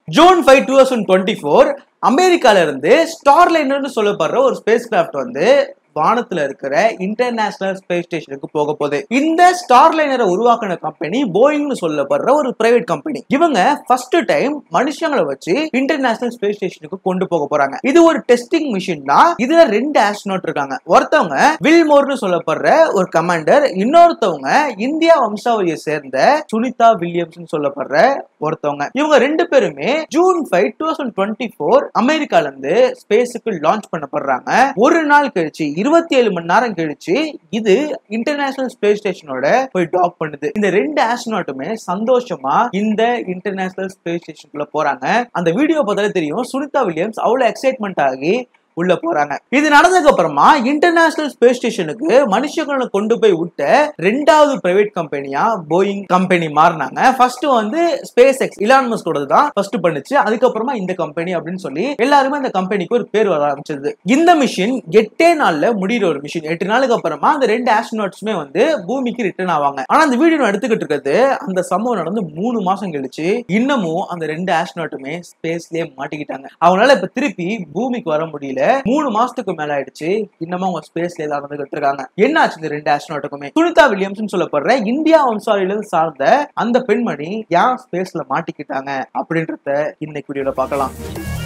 June five two thousand twenty four அமெரிக்கால இருந்து ஸ்டார்லைனர்னு சொல்லப்படுற ஒரு ஸ்பேஸ் கிராஃப்ட் வந்து வானத்துல இருக்கிற இன்டர்நேஷனல் ஸ்பேஸ் ஸ்டேஷனுக்கு போக போகுது இந்த ஸ்டார்லைனரை உருவாக்கின கம்பெனி போயிங்னு சொல்லப்படுற ஒரு பிரைவேட் கம்பெனி இவங்க ஃபர்ஸ்ட் டைம் மனுஷங்களை வச்சு இன்டர்நேஷனல் ஸ்பேஸ் ஸ்டேஷனுக்கு கொண்டு போக போறாங்க இது ஒரு டெஸ்டிங் மிஷின் தான் இதுல ரெண்டு ஆஸ்ட்ரோனாட் இருக்காங்க ஒருத்தவங்க வில்மோர்னு சொல்லப்படுற ஒரு கமாண்டர் இன்னொருத்தவங்க இந்தியா வம்சாவளியை சேர்ந்த சுனிதா வில்லியம்ஸ் சொல்லப்படுற ஒருத்தவங்க இவங்க ரெண்டு பேருமே June five two thousand twenty four அமெரிக்கால இருந்து ஸ்பேஸுக்கு லான்ச் பண்ணப்படுறாங்க ஒரு நாள் கழிச்சு இருபத்தி ஏழு மணி நேரம் கழிச்சு இது இன்டர்நேஷனல் ஸ்பேஸ் ஸ்டேஷனோட போய் டாக் பண்ணுது இந்த ரெண்டு ஆஸ்ட்ரோனாட்டுமே சந்தோஷமா இந்த இன்டர்நேஷனல் ஸ்பேஸ் ஸ்டேஷனுக்குள்ள போறாங்க அந்த வீடியோ பார்த்தாலே தெரியும் சுனிதா வில்லியம்ஸ் அவ்வளவு எக்ஸைட்மெண்ட் ஆகி உள்ள போறாங்க இது நடந்ததுக்கு அப்புறமா இன்டர்நேஷனல் ஸ்பேஸ் ஸ்டேஷனுக்கு மனுஷங்களை கொண்டு போய் விட்ட ரெண்டாவது பிரைவேட் கம்பெனியா போயிங் கம்பெனி மாறினாங்க ஃபர்ஸ்ட் வந்து ஸ்பேஸ் எக்ஸ் இலான் மஸ்கோட தான் ஃபர்ஸ்ட் பண்ணுச்சு அதுக்கப்புறமா இந்த கம்பெனி அப்படின்னு சொல்லி எல்லாருமே இந்த கம்பெனிக்கு ஒரு பேர் வர ஆரம்பிச்சது இந்த மிஷின் எட்டே நாள்ல முடிகிற ஒரு மிஷின் எட்டு நாளுக்கு அப்புறமா அந்த ரெண்டு ஆஸ்ட்ரோனாட்ஸுமே வந்து பூமிக்கு ரிட்டர்ன் ஆவாங்க ஆனா அந்த வீடியோ எடுத்துக்கிட்டு இருக்கிறது அந்த சம்பவம் நடந்து மூணு மாசம் கழிச்சு இன்னமும் அந்த ரெண்டு ஆஸ்ட்ரோனாட்டுமே ஸ்பேஸ்லயே மாட்டிக்கிட்டாங்க அவங்களால இப்ப திருப்பி பூமிக்கு வர முடியல மூணு மாசத்துக்கு மேல ஆயிடுச்சு இன்னமும் அவங்க ஸ்பேஸ்ல தான் நடந்துகிட்டு இருக்காங்க என்ன ஆச்சு இந்த ரெண்டு ஆஸ்ட்ரோனாட்டுக்குமே சுனிதா வில்லியம்ஸ் சொல்லப்படுற இந்தியா வம்சாவளியில இருந்து சார்ந்த அந்த பெண்மணி ஏன் ஸ்பேஸ்ல மாட்டிக்கிட்டாங்க அப்படின்றத இன்னைக்கு வீடியோல பார்க்கலாம்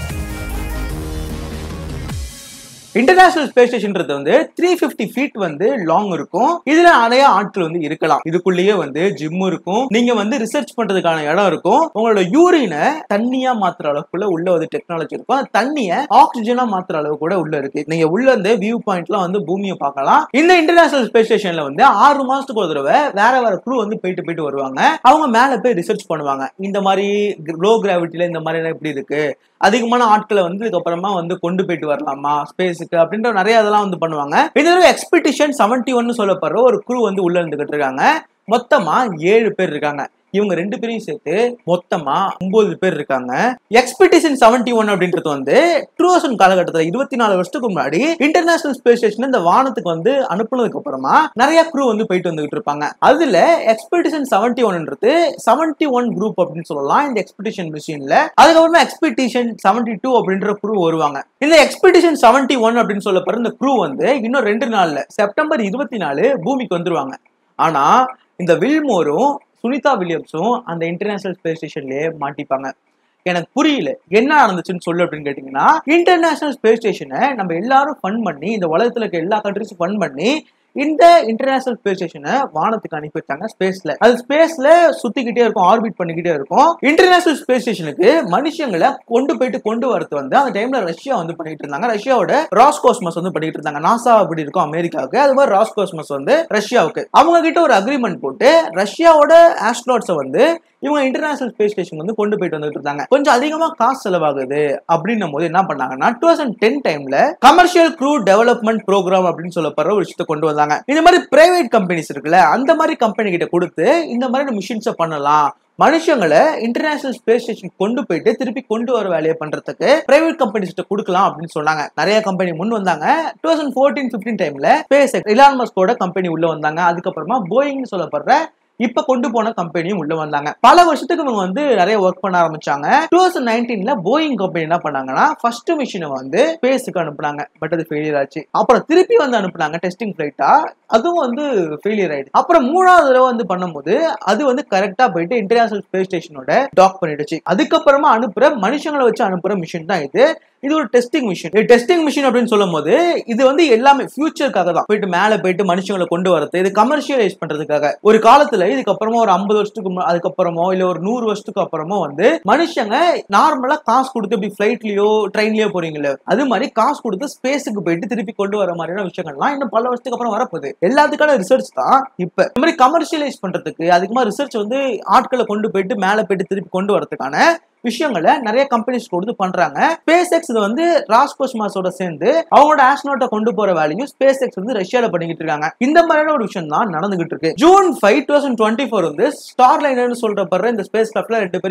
இன்டர்நேஷனல் ஸ்பேஸ் ஸ்டேஷன்ன்றது வந்து த்ரீ பிப்டி ஃபீட் வந்து லாங் இருக்கும் இதுல நிறைய ஆட்கள் வந்து இருக்கலாம் இதுக்குள்ளேயே வந்து ஜிம் இருக்கும் நீங்க வந்து ரிசர்ச் பண்றதுக்கான இடம் இருக்கும் உங்களோட யூரினை தண்ணியா மாத்துற அளவுக்குள்ள உள்ள வந்து டெக்னாலஜி இருக்கும் அந்த தண்ணிய ஆக்சிஜனா மாத்துற அளவு கூட உள்ள இருக்கு நீங்க உள்ள இருந்து வியூ பாயிண்ட்லாம் வந்து பூமியை பார்க்கலாம் இந்த இன்டர்நேஷனல் ஸ்பேஸ் ஸ்டேஷன்ல வந்து ஆறு மாசத்துக்கு ஒரு தடவை வேற வேற குரூ வந்து போயிட்டு போயிட்டு வருவாங்க அவங்க மேல போய் ரிசர்ச் பண்ணுவாங்க இந்த மாதிரி லோ கிராவிட்டில இந்த மாதிரி எப்படி இருக்கு அதிகமான ஆட்களை வந்து இதுக்கப்புறமா வந்து கொண்டு போயிட்டு வரலாமா ஸ்பேஸுக்கு அப்படின்ற நிறைய இதெல்லாம் வந்து பண்ணுவாங்க இந்த தடவை எக்ஸ்பெடிஷன் செவன்டி ஒன்னு சொல்லப்படுற ஒரு குரூ வந்து உள்ள இருந்துகிட்டு இருக்காங்க மொத்தமா ஏழு பேர் இருக்காங்க இவங்க ரெண்டு பேரையும் சேர்த்து மொத்தமா ஒன்பது பேர் இருக்காங்க எக்ஸ்பெடிஷன் செவன்டி ஒன் அப்படின்றது வந்து டூ தௌசண்ட் காலகட்டத்தில் இருபத்தி நாலு வருஷத்துக்கு முன்னாடி இன்டர்நேஷனல் ஸ்பேஸ் ஸ்டேஷன் இந்த வானத்துக்கு வந்து அனுப்புனதுக்கு அப்புறமா நிறைய குரூ வந்து போயிட்டு வந்துகிட்டு இருப்பாங்க அதுல எக்ஸ்பெடிஷன் செவன்டி ஒன்ன்றது செவன்டி ஒன் குரூப் அப்படின்னு சொல்லலாம் இந்த எக்ஸ்பெடிஷன் மிஷின்ல அதுக்கப்புறமா எக்ஸ்பெடிஷன் செவன்டி டூ அப்படின்ற குரூ வருவாங்க இந்த எக்ஸ்பெடிஷன் செவன்டி ஒன் அப்படின்னு சொல்லப்படுற இந்த குரூ வந்து இன்னும் ரெண்டு நாள்ல செப்டம்பர் இருபத்தி நாலு பூமிக்கு வந்துருவாங்க ஆனா இந்த வில்மோரும் சுனிதா வில்லியம்ஸும் அந்த இன்டர்நேஷனல் ஸ்பேஸ் ஸ்டேஷன்லயே மாட்டிப்பாங்க எனக்கு புரியல என்ன நடந்துச்சுன்னு சொல்லு அப்படின்னு கேட்டீங்கன்னா இன்டர்நேஷனல் ஸ்பேஸ் ஸ்டேஷனை நம்ம எல்லாரும் ஃபன் பண்ணி இந்த உலகத்துல இருக்க எல்லா கண்ட்ரிஸும் ஃபன் பண்ணி இந்த இன்டர்நேஷனல் ஸ்பேஸ் ஸ்டேஷனை வானத்துக்கு அனுப்பி வச்சாங்க ஸ்பேஸ்ல அது ஸ்பேஸ்ல சுத்திக்கிட்டே இருக்கும் ஆர்பிட் பண்ணிக்கிட்டே இருக்கும் இன்டர்நேஷனல் ஸ்பேஸ் ஸ்டேஷனுக்கு மனுஷங்களை கொண்டு போயிட்டு கொண்டு வரது வந்து அந்த டைம்ல ரஷ்யா வந்து பண்ணிட்டு இருந்தாங்க ரஷ்யாவோட ராஸ்கோஸ்மஸ் வந்து பண்ணிட்டு இருந்தாங்க நாசா அப்படி இருக்கும் அமெரிக்காவுக்கு அது மாதிரி ராஸ்கோஸ்மஸ் வந்து ரஷ்யாவுக்கு அவங்க கிட்ட ஒரு அக்ரிமெண்ட் போட்டு ரஷ்யாவோட ஆஸ்ட்ரோட்ஸை வந்து இவங்க இன்டர்நேஷனல் ஸ்பேஸ் ஸ்டேஷன் வந்து கொண்டு போயிட்டு வந்துட்டு இருந்தாங்க கொஞ்சம் அதிகமா காசு செலவாகுது அப்படின்னும் போது என்ன பண்ணாங்கன்னா டூ தௌசண்ட் டென் டைம்ல கமர்ஷியல் க்ரூ டெவலப்மெண்ட் ப்ரோக்ராம் அப்படின்னு சொல்லப்படுற ஒரு விஷயத்தை கொண்டு வந்தாங்க இந்த மாதிரி பிரைவேட் கம்பெனிஸ் இருக்குல்ல அந்த மாதிரி கம்பெனி கிட்ட கொடுத்து இந்த மாதிரி மிஷின்ஸை பண்ணலாம் மனுஷங்களை இன்டர்நேஷனல் ஸ்பேஸ் ஸ்டேஷன் கொண்டு போயிட்டு திருப்பி கொண்டு வர வேலையை பண்றதுக்கு பிரைவேட் கம்பெனிஸ் கொடுக்கலாம் அப்படின்னு சொன்னாங்க நிறைய கம்பெனி முன் வந்தாங்க டூ தௌசண்ட் ஃபோர்டீன் பிப்டீன் டைம்ல ஸ்பேஸ் இலான் மஸ்கோட கம்பெனி உள்ள வந்தாங்க அதுக்கப்புறமா போயிங்னு சொல்லப்படுற இப்ப கொண்டு போன கம்பெனியும் உள்ள வந்தாங்க பல வருஷத்துக்கு இவங்க வந்து நிறைய ஒர்க் பண்ண ஆரம்பிச்சாங்க டூ தௌசண்ட் நைன்டீன்ல போயிங் கம்பெனி என்ன பண்ணாங்கன்னா ஃபர்ஸ்ட் மிஷினை வந்து ஸ்பேஸுக்கு அனுப்புனாங்க பட் அது ஃபெயிலியர் ஆச்சு அப்புறம் திருப்பி வந்து அனுப்புனாங்க டெஸ்டிங் ஃபிளைட்டா அதுவும் வந்து ஃபெயிலியர் ஆயிடுச்சு அப்புறம் மூணாவது தடவை வந்து பண்ணும்போது அது வந்து கரெக்டா போயிட்டு இன்டர்நேஷனல் ஸ்பேஸ் ஸ்டேஷனோட டாக் பண்ணிடுச்சு அதுக்கப்புறமா அனுப்புற மனுஷங்களை வச்சு அனுப்புற மிஷின் தான் இது இது ஒரு டெஸ்டிங் மிஷின் டெஸ்டிங் மிஷின் அப்படின்னு சொல்லும் போது இது வந்து எல்லாமே ஃபியூச்சருக்காக தான் போயிட்டு மேல போயிட்டு மனுஷங்களை கொண்டு வரது இது கமர்ஷியலைஸ் பண்றதுக்காக ஒரு காலத்துல இதுக்கப்புறமா ஒரு ஐம்பது வருஷத்துக்கு மு- அதுக்கப்புறமோ இல்ல ஒரு நூறு வருஷத்துக்கு அப்புறமோ வந்து மனுஷங்க நார்மலா காசு கொடுத்து இப்படி ஃபிளைட்லயோ ட்ரெயின்லயோ போறீங்களோ அது மாதிரி காசு கொடுத்து ஸ்பேஸுக்கு போயிட்டு திருப்பி கொண்டு வர மாதிரியான விஷயங்கள்லாம் இன்னும் பல வருஷத்துக்கு அப்புறம் வரப்போகுது எல்லாத்துக்கான ரிசர்ச் தான் இப்ப இந்த மாதிரி கமர்ஷியலைஸ் பண்றதுக்கு அதிகமா ரிசர்ச் வந்து ஆட்களை கொண்டு போயிட்டு மேல போயிட்டு திருப்பி கொண்டு வரதுக்கான விஷயங்களை நிறைய கம்பெனிஸ் கொடுத்து பண்றாங்க ஸ்பேஸ் எக்ஸ் இது வந்து ராஸ்கோஸ்மாஸோட சேர்ந்து அவங்களோட ஆஸ்ட்ரோனோட்டை கொண்டு போற வேலையும் ஸ்பேஸ் எக்ஸ் வந்து ரஷ்யால பண்ணிக்கிட்டு இருக்காங்க இந்த மாதிரியான ஒரு விஷயம் தான் நடந்துகிட்டு இருக்கு June five two thousand twenty four வந்து ஸ்டார் லைனர்னு சொல்றப்படுற இந்த ஸ்பேஸ் கிராஃப்ட்ல ரெண்டு பேரையும்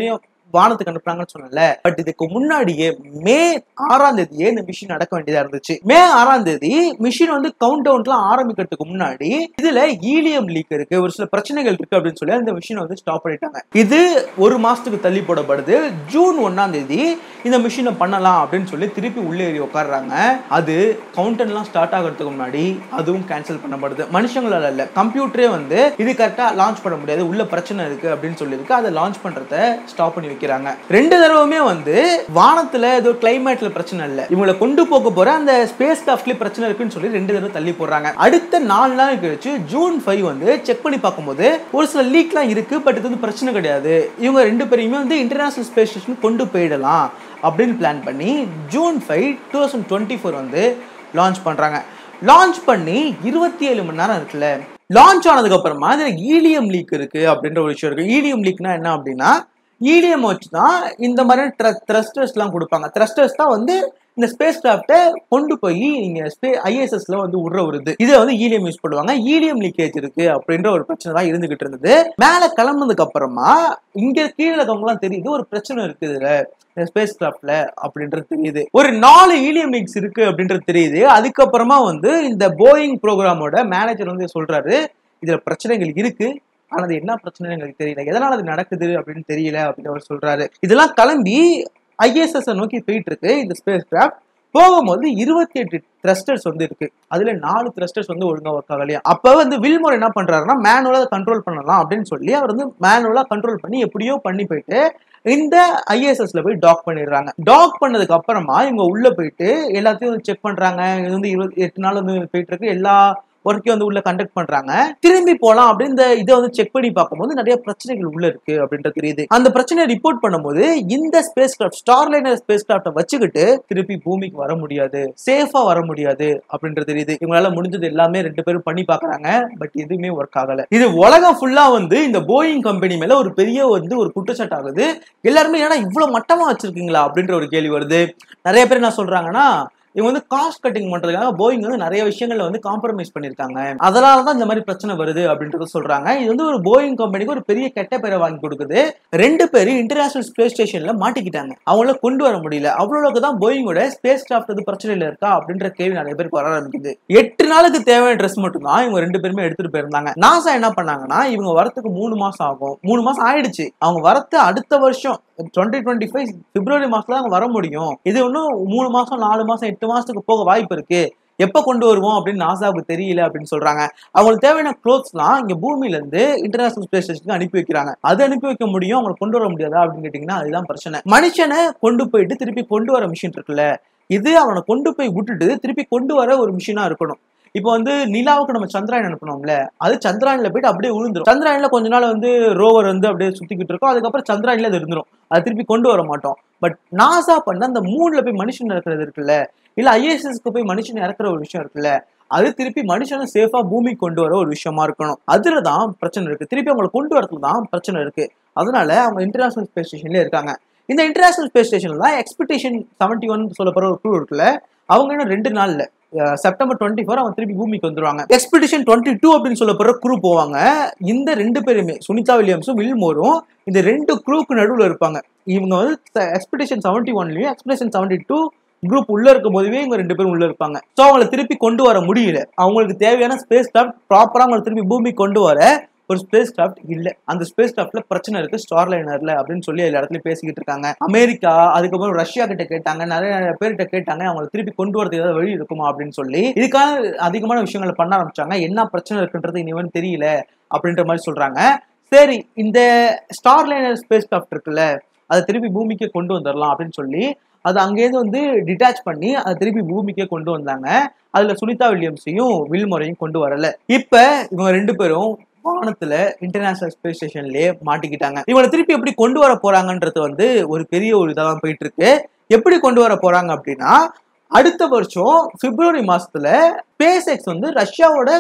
வானத்துக்கு அனுப்புறாங்கன்னு சொன்னல பட் இதுக்கு முன்னாடியே மே ஆறாம் தேதியே இந்த மிஷின் நடக்க வேண்டியதா இருந்துச்சு மே ஆறாம் தேதி மிஷின் வந்து கவுண்ட் டவுன்லாம் ஆரம்பிக்கிறதுக்கு முன்னாடி இதுல ஈலியம் லீக் இருக்கு ஒரு சில பிரச்சனைகள் இருக்கு அப்படின்னு சொல்லி அந்த மிஷினை வந்து ஸ்டாப் பண்ணிட்டாங்க இது ஒரு மாசத்துக்கு தள்ளி போடப்படுது ஜூன் ஒன்னாம் தேதி இந்த மிஷினை பண்ணலாம் அப்படின்னு சொல்லி திருப்பி உள்ளே ஏறி உட்காடுறாங்க அது கவுண்டன்லாம் ஸ்டார்ட் ஆகிறதுக்கு முன்னாடி அதுவும் கேன்சல் பண்ணப்படுது மனுஷங்களால இல்ல கம்ப்யூட்டரே வந்து இது கரெக்டா லான்ச் பண்ண முடியாது உள்ள பிரச்சனை இருக்கு அப்படின்னு சொல்லியிருக்கு அதை லான்ச் பண்றத ஸ்டாப் பண்ணி வைக்கிறாங்க ரெண்டு தடவையுமே வந்து வானத்துல ஏதோ கிளைமேட்ல பிரச்சனை இல்ல இவங்களை கொண்டு போக போற அந்த ஸ்பேஸ் கிராஃப்ட்லயே பிரச்சனை இருக்குன்னு சொல்லி ரெண்டு தடவை தள்ளி போடுறாங்க அடுத்த நாலு நாள் கழிச்சு ஜூன் ஃபைவ் வந்து செக் பண்ணி பார்க்கும்போது ஒரு சில லீக்லாம் இருக்கு பட் இது வந்து பிரச்சனை கிடையாது இவங்க ரெண்டு பேரையுமே வந்து இன்டர்நேஷனல் ஸ்பேஸ் ஸ்டேஷன் கொண்டு போயிடலாம் அப்படின்னு பிளான் பண்ணி June five two thousand twenty four வந்து லான்ச் பண்றாங்க லான்ச் பண்ணி இருபத்தி ஏழு மணி நேரம் இருக்குல்ல லான்ச் ஆனதுக்கு அப்புறமா இதுல ஈலியம் லீக் இருக்கு அப்படின்ற ஒரு விஷயம் இருக்கு ஈலியம் லீக்னா என்ன அப்படின்னா ஈலியம் வச்சு தான் இந்த மாதிரி த்ரஸ்டர்ஸ்லாம் கொடுப்பாங்க த்ரஸ்டர்ஸ் தான் வந்து இந்த ஸ்பேஸ் கிராஃப்டை கொண்டு போய் இங்க ஸ்பே ஐஎஸ்எஸ்ல வந்து விடுற ஒரு இது இதை வந்து ஈலியம் யூஸ் பண்ணுவாங்க ஈலியம் லீக்கேஜ் இருக்கு அப்படின்ற ஒரு பிரச்சனை தான் இருந்துகிட்டு இருந்தது மேல கிளம்புனதுக்கு அப்புறமா இங்க கீழே இருக்கவங்கலாம் தெரியுது ஒரு பிரச்சனை இருக்கு இதுல ஸ்பேஸ் கிராஃப்ட்ல அப்படின்றது தெரியுது ஒரு நாலு ஈலியம் லீக்ஸ் இருக்கு அப்படின்றது தெரியுது அதுக்கப்புறமா வந்து இந்த போயிங் ப்ரோக்ராமோட மேனேஜர் வந்து சொல்றாரு இதுல பிரச்சனைகள் இருக்கு ஆனா அது என்ன பிரச்சனை எங்களுக்கு தெரியல எதனால அது நடக்குது அப்படின்னு தெரியல அப்படின்னு அவர் சொல்றாரு இதெல்லாம் கிளம்பி ஐஎஸ்எஸ் நோக்கி போயிட்டு இருக்கு இந்த ஸ்பேஸ் கிராஃப்ட் போகும்போது இருபத்தி எட்டு த்ரஸ்டர்ஸ் வந்து இருக்கு அதுல நாலு த்ரஸ்டர்ஸ் வந்து ஒழுங்கா ஒர்க் ஆகலையா அப்ப வந்து வில்மோர் என்ன பண்றாருன்னா மேனுவலா கண்ட்ரோல் பண்ணலாம் அப்படின்னு சொல்லி அவர் வந்து மேனுவலா கண்ட்ரோல் பண்ணி எப்படியோ பண்ணி போயிட்டு இந்த ஐஎஸ்எஸ்ல போய் டாக் பண்ணிடுறாங்க டாக் பண்ணதுக்கு அப்புறமா இவங்க உள்ள போயிட்டு எல்லாத்தையும் செக் பண்றாங்க இது வந்து இருபத்தி எட்டு நாள் வந்து போயிட்டு இருக்கு எல்லா ஒர்க்கையும் வந்து உள்ள கண்டக்ட் பண்றாங்க திரும்பி போலாம் அப்படின்னு இந்த இதை வந்து செக் பண்ணி பார்க்கும்போது நிறைய பிரச்சனைகள் உள்ள இருக்கு அப்படின்றது தெரியுது அந்த பிரச்சனையை ரிப்போர்ட் பண்ணும்போது இந்த ஸ்பேஸ் கிராஃப்ட் ஸ்டார்லைனர் ஸ்பேஸ் கிராஃப்டை வச்சுக்கிட்டு திருப்பி பூமிக்கு வர முடியாது சேஃபா வர முடியாது அப்படின்றது தெரியுது இவங்களால முடிஞ்சது எல்லாமே ரெண்டு பேரும் பண்ணி பாக்குறாங்க பட் எதுவுமே ஒர்க் ஆகல இது உலகம் ஃபுல்லா வந்து இந்த போயிங் கம்பெனி மேல ஒரு பெரிய வந்து ஒரு குற்றச்சாட்டு ஆகுது எல்லாருமே ஏன்னா இவ்வளவு மட்டமா வச்சிருக்கீங்களா அப்படின்ற ஒரு கேள்வி வருது நிறைய பேர் என்ன சொல்றாங்கன்னா இவங்க வந்து காஸ்ட் கட்டிங் பண்றதுக்காக போயிங் வந்து நிறைய விஷயங்கள்ல வந்து காம்ப்ரமைஸ் பண்ணிருக்காங்க அதனால தான் இந்த மாதிரி பிரச்சனை வருது அப்படின்றத சொல்றாங்க இது வந்து ஒரு போயிங் கம்பெனிக்கு ஒரு பெரிய கெட்ட பேரை வாங்கி கொடுக்குது ரெண்டு பேரும் இன்டர்நேஷனல் ஸ்பேஸ் ஸ்டேஷன்ல மாட்டிக்கிட்டாங்க அவங்கள கொண்டு வர முடியல அவ்வளவுக்கு தான் போயிங்கோட ஸ்பேஸ் கிராஃப்ட் வந்து பிரச்சனையில இருக்கா அப்படின்ற கேள்வி நிறைய பேருக்கு வர ஆரம்பிக்குது எட்டு நாளுக்கு தேவையான ட்ரெஸ் மட்டும் தான் இவங்க ரெண்டு பேருமே எடுத்துட்டு போயிருந்தாங்க நாசா என்ன பண்ணாங்கன்னா இவங்க வரத்துக்கு மூணு மாசம் ஆகும் மூணு மாசம் ஆயிடுச்சு அவங்க வரத்து அடுத்த வருஷம் டுவெண்ட்டி டுவெண்ட்டி ஃபைவ் பிப்ரவரி மாசத்துல அவங்க வர முடியும் இது இன்னும் மூணு மாசம் நாலு மாசம் எட்டு மாசத்துக்கு போக வாய்ப்பு இருக்கு எப்ப கொண்டு வருவோம் அப்படின்னு நாசாவுக்கு தெரியல அப்படின்னு சொல்றாங்க அவங்களுக்கு தேவையான க்ளோத்ஸ்லாம் இங்க பூமியில இருந்து இன்டர்நேஷனல் ஸ்பேஸ் ஸ்டேஷனுக்கு அனுப்பி வைக்கிறாங்க அது அனுப்பி வைக்க முடியும் அவங்களை கொண்டு வர முடியாதா அப்படின்னு கேட்டீங்கன்னா அதுதான் பிரச்சனை மனுஷனை கொண்டு போயிட்டு திருப்பி கொண்டு வர மிஷின் இருக்குல்ல இது அவனை கொண்டு போய் விட்டுட்டு திருப்பி கொண்டு வர ஒரு மிஷினா இருக்கணும் இப்போ வந்து நிலாவுக்கு நம்ம சந்திராயன் அனுப்பணும்ல அது சந்திராயன்ல போயிட்டு அப்படியே விழுந்துரும் சந்திராயன்ல கொஞ்ச நாள் வந்து ரோவர் வந்து அப்படியே சுத்திக்கிட்டு இருக்கும் அதுக்கப்புறம் சந்திராயன்ல அது இருந்துரும் அது திருப்பி கொண்டு வர மாட்டோம் பட் நாசா பண்ண அந்த மூணுல போய் மனுஷன் இறக்குறது இருக்குல்ல இல்ல ஐஎஸ்எஸ்க்கு போய் மனுஷன் இறக்குற ஒரு விஷயம் இருக்குல்ல அது திருப்பி மனுஷனை சேஃபா பூமிக்கு கொண்டு வர ஒரு விஷயமா இருக்கணும் அதுலதான் பிரச்சனை இருக்கு திருப்பி அவங்களை கொண்டு வரதுல தான் பிரச்சனை இருக்கு அதனால அவங்க இன்டர்நேஷனல் ஸ்பேஸ் ஸ்டேஷன்ல இருக்காங்க இந்த இன்டர்நேஷனல் ஸ்பேஸ் ஸ்டேஷன்ல தான் எக்ஸ்பெக்டேஷன் செவன்டி ஒன் சொல்லப்படுற ஒரு குழு இருக்குல்ல அவங்க இன்னும் ரெண்டு நாள்ல செப்டம்பர் டுவெண்ட்டி ஃபோர் அவங்க திருப்பி பூமிக்கு வந்துருவாங்க எக்ஸ்பெடிஷன் டுவெண்ட்டி டூ அப்படின்னு சொல்லப்படுற குரூ போவாங்க இந்த ரெண்டு பேருமே சுனிதா வில்லியம்ஸும் வில்மோரும் இந்த ரெண்டு குரூக்கு நடுவில் இருப்பாங்க இவங்க வந்து எக்ஸ்பெடிஷன் செவன்டி ஒன்லயும் எக்ஸ்பெடிஷன் செவன்டி டூ குரூப் உள்ள இருக்கும் போதுவே இவங்க ரெண்டு பேரும் உள்ள இருப்பாங்க ஸோ அவங்களை திருப்பி கொண்டு வர முடியல அவங்களுக்கு தேவையான ஸ்பேஸ் கிராஃப்ட் ப்ராப்பரா அவங்களை திருப்பி பூமிக்கு கொண்டு வர ஒரு ஸ்பேஸ் கிராஃப்ட் இல்ல அந்த ஸ்பேஸ் கிராஃப்ட்ல பிரச்சனை இருக்கு ஸ்டார் லைனர்ல அப்படின்னு சொல்லி எல்லா இடத்துலயும் பேசிக்கிட்டு இருக்காங்க அமெரிக்கா அதுக்கப்புறம் ரஷ்யா கிட்ட கேட்டாங்க நிறைய நிறைய பேர்கிட்ட கேட்டாங்க அவங்களை திருப்பி கொண்டு வரதுக்கு ஏதாவது வழி இருக்குமா அப்படின்னு சொல்லி இதுக்காக அதிகமான விஷயங்களை பண்ண ஆரம்பிச்சாங்க என்ன பிரச்சனை இருக்குன்றது இனிவன் தெரியல அப்படின்ற மாதிரி சொல்றாங்க சரி இந்த ஸ்டார் லைனர் ஸ்பேஸ் கிராஃப்ட் இருக்குல்ல அதை திருப்பி பூமிக்கே கொண்டு வந்துடலாம் அப்படின்னு சொல்லி அது அங்கேயிருந்து வந்து டிட்டாச் பண்ணி அதை திருப்பி பூமிக்கே கொண்டு வந்தாங்க அதுல சுனிதா வில்லியம்ஸையும் வில்முறையும் கொண்டு வரல இப்ப இவங்க ரெண்டு பேரும் வானத்துல இன்டர்நேஷனல் ஸ்பேஸ் ஸ்டேஷன்லயே மாட்டிக்கிட்டாங்க இவங்களை திருப்பி எப்படி கொண்டு வர போறாங்கன்றது வந்து ஒரு பெரிய ஒரு இதான் போயிட்டு இருக்கு எப்படி கொண்டு வர போறாங்க அப்படின்னா அடுத்த வருஷம் பிப்ரவரி மாசத்துல ஸ்பேஸ் எக்ஸ் வந்து ரஷ்யாவோட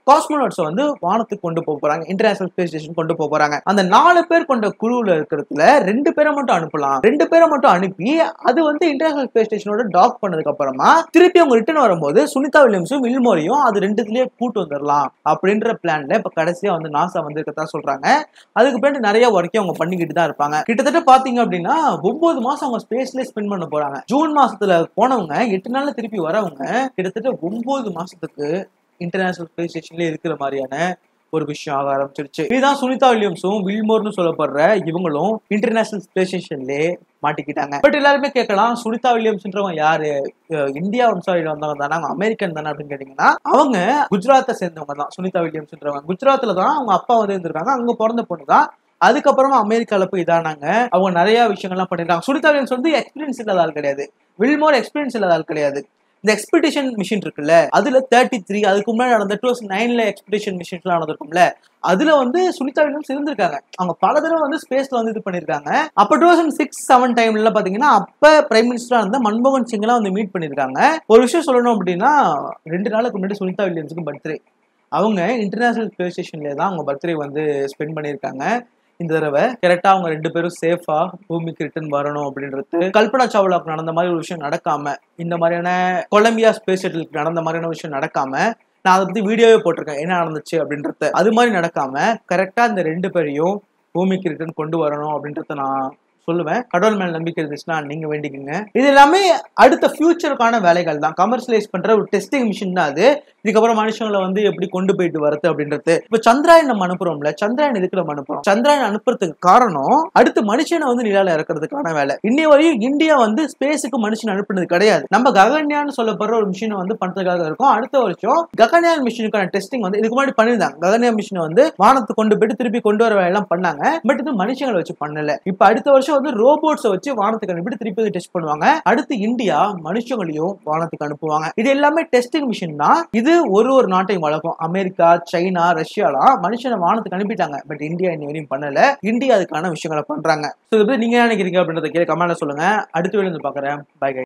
காஸ்மோனாட்ஸ் வந்து வானத்துக்கு கொண்டு போக போறாங்க இன்டர்நேஷனல் ஸ்பேஸ் ஸ்டேஷன் கொண்டு போக போறாங்க அந்த நாலு பேர் கொண்ட குழுவுல இருக்கிறதுல ரெண்டு பேரை மட்டும் அனுப்பலாம் ரெண்டு பேரை மட்டும் அனுப்பி அது வந்து இன்டர்நேஷனல் ஸ்பேஸ் ஸ்டேஷனோட டாக் பண்ணதுக்கு அப்புறமா திருப்பி அவங்க ரிட்டர்ன் வரும்போது சுனிதா வில்லியம்ஸும் வில்மோரையும் அது ரெண்டுத்துலயே கூட்டு வந்துடலாம் அப்படின்ற பிளான்ல இப்ப கடைசியா வந்து நாசா வந்து இருக்கதா சொல்றாங்க அதுக்கு பின்னாடி நிறைய ஒர்க்கையும் அவங்க பண்ணிக்கிட்டு தான் இருப்பாங்க கிட்டத்தட்ட பாத்தீங்க அப்படின்னா ஒன்பது மாசம் அவங்க ஸ்பேஸ்ல ஸ்பெண்ட் பண்ண போறாங்க ஜூன் மாசத்துல போனவங்க எட்டு நாள்ல திருப்பி வரவங்க கிட்டத்தட்ட ஒன்பது மாசத்துக்கு இன்டர்நேஷனல் ஸ்பேஸ் ஸ்டேஷன்ல இருக்கிற மாதிரியான ஒரு விஷயம் ஆக ஆரம்பிச்சிருச்சு இதுதான் சுனிதா வில்லியம்ஸும் வில்மோர்னு சொல்லப்படுற இவங்களும் இன்டர்நேஷனல் ஸ்பேஸ் ஸ்டேஷன்லயே மாட்டிக்கிட்டாங்க பட் எல்லாருமே கேட்கலாம் சுனிதா வில்லியம்ஸ்ன்றவங்க யாரு அஹ் இந்தியா வம்சாவளியில வந்தவங்க தானே அவங்க அமெரிக்கன் தானே அப்படின்னு கேட்டீங்கன்னா அவங்க குஜராத்தை சேர்ந்தவங்க தான் சுனிதா வில்லியம்ஸ்ன்றவங்க குஜராத்ல தான் அவங்க அப்பா வந்து இருந்திருக்காங்க அங்க பிறந்த பொண்ணு தான் அதுக்கப்புறமா அமெரிக்கால போய் இதானாங்க அவங்க நிறைய விஷயங்கள்லாம் பண்ணிருக்காங்க சுனிதா வில்லியம்ஸ் வந்து எக்ஸ்பீரியன்ஸ் இல்லாத ஆள் கிடையாது வில்மோர் எக்ஸ்பீரியன்ஸ் இல்லாத ஆள் கிடையாது இந்த எக்ஸ்பெடிஷன் மிஷின் இருக்குல்ல அதுல தேர்ட்டி த்ரீ அதுக்கு முன்னாடி நடந்த டூ தௌசண்ட் நைன்ல எக்ஸ்பெடிஷன் மிஷின்ஸ்லாம் நடந்திருக்கும்ல அதுல வந்து சுனிதா வில்லியம்ஸ் இருந்திருக்காங்க அவங்க பல தடவை வந்து ஸ்பேஸ்ல வந்து இது பண்ணிருக்காங்க அப்ப டூ தௌசண்ட் சிக்ஸ் செவன் டைம்ல பாத்தீங்கன்னா அப்ப பிரைம் மினிஸ்டரா இருந்த மன்மோகன் சிங் எல்லாம் வந்து மீட் பண்ணிருக்காங்க ஒரு விஷயம் சொல்லணும் அப்படின்னா ரெண்டு நாளுக்கு முன்னாடி சுனிதா வில்லியம்ஸுக்கு பர்த்டே அவங்க இன்டர்நேஷனல் ஸ்பேஸ் ஸ்டேஷன்ல தான் அவங்க பர்த்டே வந்து ஸ்பெண்ட் பண்ணியிருக்காங்க இந்த தடவை கரெக்டா அவங்க ரெண்டு பேரும் சேஃபா பூமிக்கு ரிட்டர்ன் வரணும் அப்படின்றது கல்பனா சாவ்லாவுக்கு நடந்த மாதிரி ஒரு விஷயம் நடக்காம இந்த மாதிரியான கொலம்பியா ஸ்பேஸ் ஷட்டிலுக்கு நடந்த மாதிரியான விஷயம் நடக்காம நான் அதை பத்தி வீடியோவே போட்டிருக்கேன் என்ன நடந்துச்சு அப்படின்றது அது மாதிரி நடக்காம கரெக்டா இந்த ரெண்டு பேரையும் பூமிக்கு ரிட்டர்ன் கொண்டு வரணும் அப்படின்றத நான் சொல்லுவேன் கடவுள் மேல நம்பிக்கை இருந்துச்சுன்னா நீங்க வேண்டிக்கங்க இது எல்லாமே அடுத்த ஃபியூச்சருக்கான வேலைகள் தான் கமர்ஷியலைஸ் பண்ற ஒரு டெஸ்டிங் மிஷின் தான் அது இதுக்கப்புறம் மனுஷங்களை வந்து எப்படி கொண்டு போயிட்டு வரது அப்படின்றது இப்ப சந்திராயன் நம்ம அனுப்புறோம்ல சந்திராயன் எதுக்கு நம்ம அனுப்புறோம் சந்திராயன் அனுப்புறதுக்கு காரணம் அடுத்து மனுஷனை வந்து நிலால இறக்குறதுக்கான வேலை இன்னை வரையும் இந்தியா வந்து ஸ்பேஸுக்கு மனுஷன் அனுப்புனது கிடையாது நம்ம ககன்யான்னு சொல்லப்படுற ஒரு மிஷினை வந்து பண்றதுக்காக இருக்கும் அடுத்த வருஷம் ககன்யான் மிஷினுக்கான டெஸ்டிங் வந்து இதுக்கு முன்னாடி பண்ணிருந்தாங்க ககன்யான் மிஷினை வந்து வானத்துக்கு கொண்டு போயிட்டு திருப்பி கொண்டு வர வேலை எல்லாம் பண்ணாங்க பட் இது மனுஷங்களை வச்சு பண்ணல இப்ப அடுத்த வருஷம் வந்து ரோபோட்ஸை வச்சு வானத்துக்கு அனுப்பிட்டு திருப்பி டெஸ்ட் பண்ணுவாங்க அடுத்து இந்தியா மனுஷங்களையும் வானத்துக்கு அனுப்புவாங்க இது எல்லாமே டெஸ்டிங் மிஷின் தான் இது ஒரு ஒரு நாட்டையும் வளர்க்கும் அமெரிக்கா சைனா ரஷ்யாலாம் மனுஷனை வானத்துக்கு அனுப்பிட்டாங்க பட் இந்தியா இன்னி வரையும் பண்ணல இந்தியா அதுக்கான விஷயங்களை பண்றாங்க ஸோ இதை பத்தி நீங்க என்ன நினைக்கிறீங்க அப்படின்றத கீழே கமெண்ட்ல சொல்லுங்க அடுத்த வீடியோ வந்து பாக்குறேன் பை